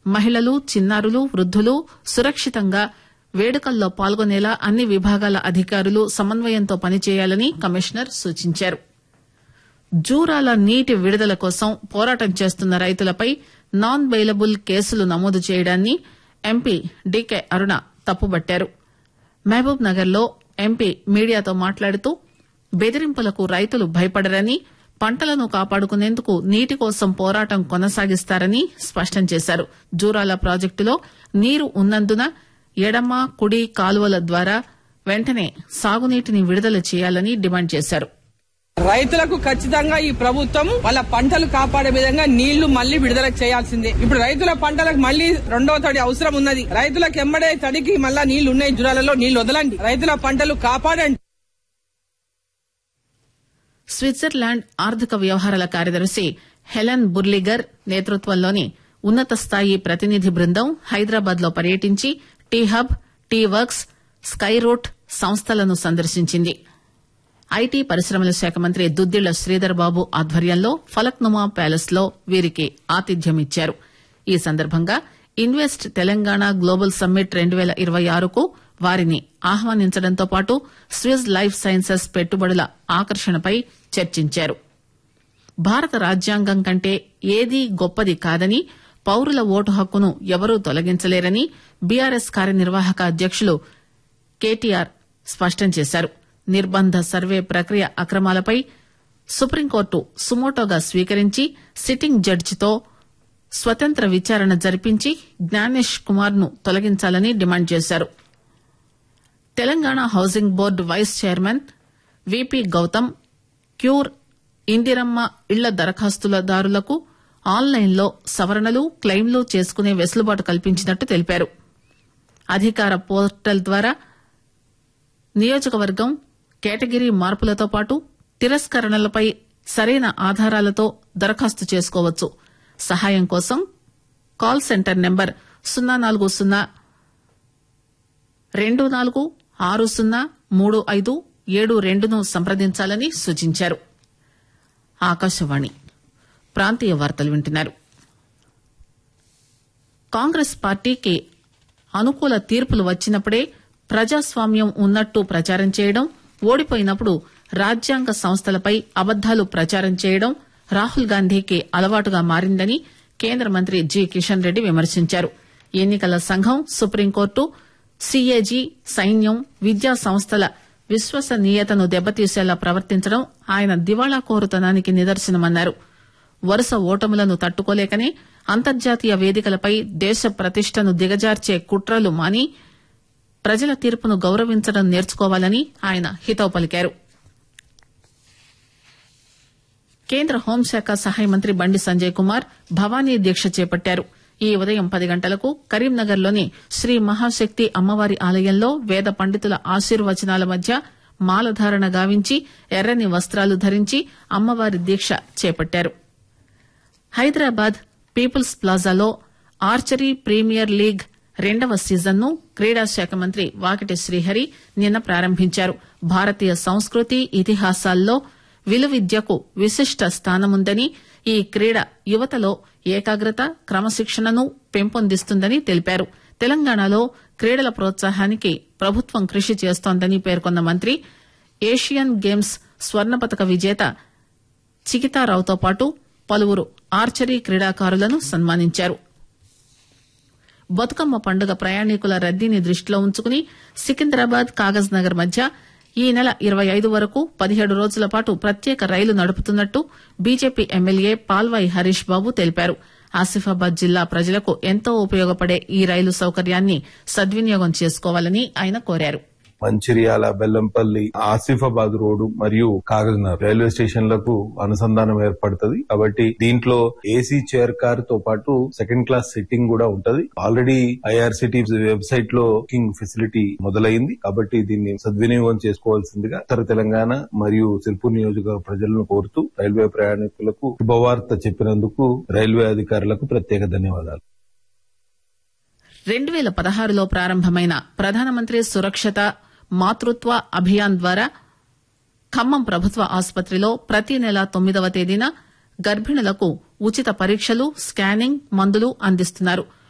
మహిళలు చిన్నారులు వృద్దులు సురక్షితంగా వేడుకల్లో పాల్గొనేలా అన్ని విభాగాల అధికారులు సమన్వయంతో పనిచేయాలని కమిషనర్ సూచించారు జూరాల నీటి విడుదల కోసం పోరాటం చేస్తున్న రైతులపై నాన్ బెయిలబుల్ కేసులు నమోదు చేయడాన్ని ఎంపీ డీకే అరుణ తప్పుబట్టారు మహబూబ్ నగర్ లో ఎంపీ మీడియాతో మాట్లాడుతూ బెదిరింపులకు రైతులు భయపడరని పంటలను కాపాడుకునేందుకు నీటి కోసం పోరాటం కొనసాగిస్తారని స్పష్టం చేశారు జూరాల ప్రాజెక్టులో నీరు ఉన్నందున ఎడమ కుడి కాలువల ద్వారా వెంటనే సాగునీటిని విడుదల చేయాలని డిమాండ్ చేశారు రైతులకు ఖచ్చితంగా ఈ ప్రభుత్వం వాళ్ళ పంటలు కాపాడే విధంగా నీళ్లు మళ్లీ విడుదల చేయాల్సిందే ఇప్పుడు రైతుల పంటలకు మళ్లీ రెండో తడి అవసరం ఉన్నది రైతులకు ఎమ్మడే తడికి మళ్ళా నీళ్లు ఉన్నాయి జురాలలో నీళ్లు వదలండి రైతుల పంటలు కాపాడండి స్విట్జర్లాండ్ ఆర్థిక వ్యవహారాల కార్యదర్శి హెలెన్ బుర్లిగర్ నేతృత్వంలోని ఉన్నత స్థాయి ప్రతినిధి బృందం హైదరాబాద్ లో పర్యటించి T hub T works sky root సంస్థలను సందర్శించింది ఐటీ పరిశ్రమల శాఖ మంత్రి దుద్దిళ్ల శ్రీధర్ బాబు ఆధ్వర్యంలో ఫలక్నుమా ప్యాలెస్ లో వీరికి ఆతిథ్యమిచ్చారు ఈ సందర్భంగా ఇన్వెస్ట్ తెలంగాణ గ్లోబల్ సమ్మిట్ రెండు పేల ఇరవై ఆరుకు వారిని ఆహ్వానించడంతో పాటు స్విజ్ లైఫ్ సైన్సెస్ పెట్టుబడుల ఆకర్షణపై చర్చించారు భారత రాజ్యాంగం కంటే ఏదీ గొప్పది కాదని పౌరుల ఓటు హక్కును ఎవరూ తొలగించలేరని బీఆర్ఎస్ కార్యనిర్వాహక అధ్యకులు కేటీఆర్ స్పష్టం చేశారు నిర్బంధ సర్వే ప్రక్రియ అక్రమాలపై సుప్రీంకోర్టు సుమోటోగా స్వీకరించి సిట్టింగ్ జడ్జితో స్వతంత్ర విచారణ జరిపించి జ్ఞానేష్ కుమార్ ను తొలగించాలని డిమాండ్ చేశారు Telangana housing board vice chairman VP Gautam క్యూర్ ఇందిరమ్మ ఇళ్ల దరఖాస్తుదారులకు ఆన్లైన్లో సవరణలు క్లెయిమ్లు చేసుకునే వెసులుబాటు కల్పించినట్టు తెలిపారు అధికార పోర్టల్ ద్వారా నియోజకవర్గం కేటగిరీ మార్పులతో పాటు తిరస్కరణలపై సరైన ఆధారాలతో దరఖాస్తు చేసుకోవచ్చు సహాయం కోసం కాల్ సెంటర్ నెంబర్ సున్నా నాలుగు సున్నా రెండు నాలుగు ఆరు సున్నా మూడు ఐదు ఏడు రెండును సంప్రదించాలని సూచించారు ఆకాశవాణి ప్రాంతీయ వార్తలు వింటున్నారు కాంగ్రెస్ పార్టీకి అనుకూల తీర్పులు వచ్చినప్పుడే ప్రజాస్వామ్యం ఉన్నట్టు ప్రచారం చేయడం ఓడిపోయినప్పుడు రాజ్యాంగ సంస్థలపై అబద్దాలు ప్రచారం చేయడం రాహుల్ గాంధీకి అలవాటుగా మారిందని కేంద్ర మంత్రి జి కిషన్ రెడ్డి విమర్శించారు ఎన్నికల సంఘం సుప్రీంకోర్టు సీఏజీ సైన్యం విద్యా సంస్థల విశ్వసనీయతను దెబ్బతీసేలా ప్రవర్తించడం ఆయన దివాళా కోరుతనానికి నిదర్శనమన్నారు వరుస ఓటములను తట్టుకోలేకనే అంతర్జాతీయ వేదికలపై దేశ ప్రతిష్టను దిగజార్చే కుట్రలు మాని ప్రజల తీర్పును గౌరవించడం నేర్చుకోవాలని ఆయన హితవు పలికారు కేంద్ర హోంశాఖ సహాయ మంత్రి బండి సంజయ్ కుమార్ భవానీ దీక్ష చేపట్టారు ఈ ఉదయం పది గంటలకు కరీంనగర్ లోని శ్రీ మహాశక్తి అమ్మవారి ఆలయంలో వేద పండితుల ఆశీర్వచనాల మధ్య మాలధారణ గావించి ఎర్రని వస్త్రాలు ధరించి అమ్మవారి దీక్ష చేపట్టారు హైదరాబాద్ పీపుల్స్ ప్లాజాలో ఆర్చరీ ప్రీమియర్ లీగ్ రెండవ సీజన్ ను క్రీడా శాఖ మంత్రి వాకిటి శ్రీహరి నిన్న ప్రారంభించారు భారతీయ సంస్కృతి ఇతిహాసాల్లో విలువిద్యకు విశిష్ట స్థానముందని ఈ క్రీడ యువతలో ఏకాగ్రత క్రమశిక్షణను పెంపొందిస్తుందని తెలిపారు తెలంగాణలో క్రీడల ప్రోత్సాహానికి ప్రభుత్వం కృషి చేస్తోందని పేర్కొన్న మంత్రి ఏషియన్ గేమ్స్ స్వర్ణ పతక విజేత చికితారావుతో పాటు పలువురు ఆర్చరీ క్రీడాకారులను సన్మానించారు బతుకమ్మ పండుగ ప్రయాణికుల రద్దీని దృష్టిలో ఉంచుకుని సికింద్రాబాద్ కాగజ్ నగర్ మధ్య ఈ నెల ఇరవై ఐదు వరకు పదిహేడు రోజుల పాటు ప్రత్యేక రైలు నడుపుతున్నట్టు బీజేపీ ఎమ్మెల్యే పాల్వాయి హరీష్ బాబు తెలిపారు ఆసిఫాబాద్ జిల్లా ప్రజలకు ఎంతో ఉపయోగపడే ఈ రైలు సౌకర్యాన్ని సద్వినియోగం చేసుకోవాలని ఆయన కోరారు మంచిర్యాల బెల్లంపల్లి ఆసిఫాబాద్ రోడ్డు మరియు కాగజ్నగర్ రైల్వే స్టేషన్లకు అనుసంధానం ఏర్పడుతుంది కాబట్టి దీంట్లో ఏసీ చైర్ కార్ తో పాటు సెకండ్ క్లాస్ సిట్టింగ్ కూడా ఉంటది ఆల్రెడీ ఐఆర్సిటీ వెబ్సైట్ లో బుకింగ్ ఫెసిలిటీ మొదలైంది కాబట్టి దీన్ని సద్వినియోగం చేసుకోవాల్సిందిగా ఉత్తర తెలంగాణ మరియు సిర్పూర్ నియోజకవర్గ ప్రజలను కోరుతూ రైల్వే ప్రయాణికులకు శుభవార్త చెప్పినందుకు రైల్వే అధికారులకు ప్రత్యేక ధన్యవాదాలు రెండు పేల పదహారులో ప్రారంభమైన ప్రధానమంత్రి సురక్షిత మాతృత్వ అభియాన్ ద్వారా ఖమ్మం ప్రభుత్వ ఆసుపత్రిలో ప్రతి నెల తొమ్మిదవ తేదీన గర్భిణులకు ఉచిత పరీక్షలు స్కానింగ్ మందులు అందిస్తున్నారు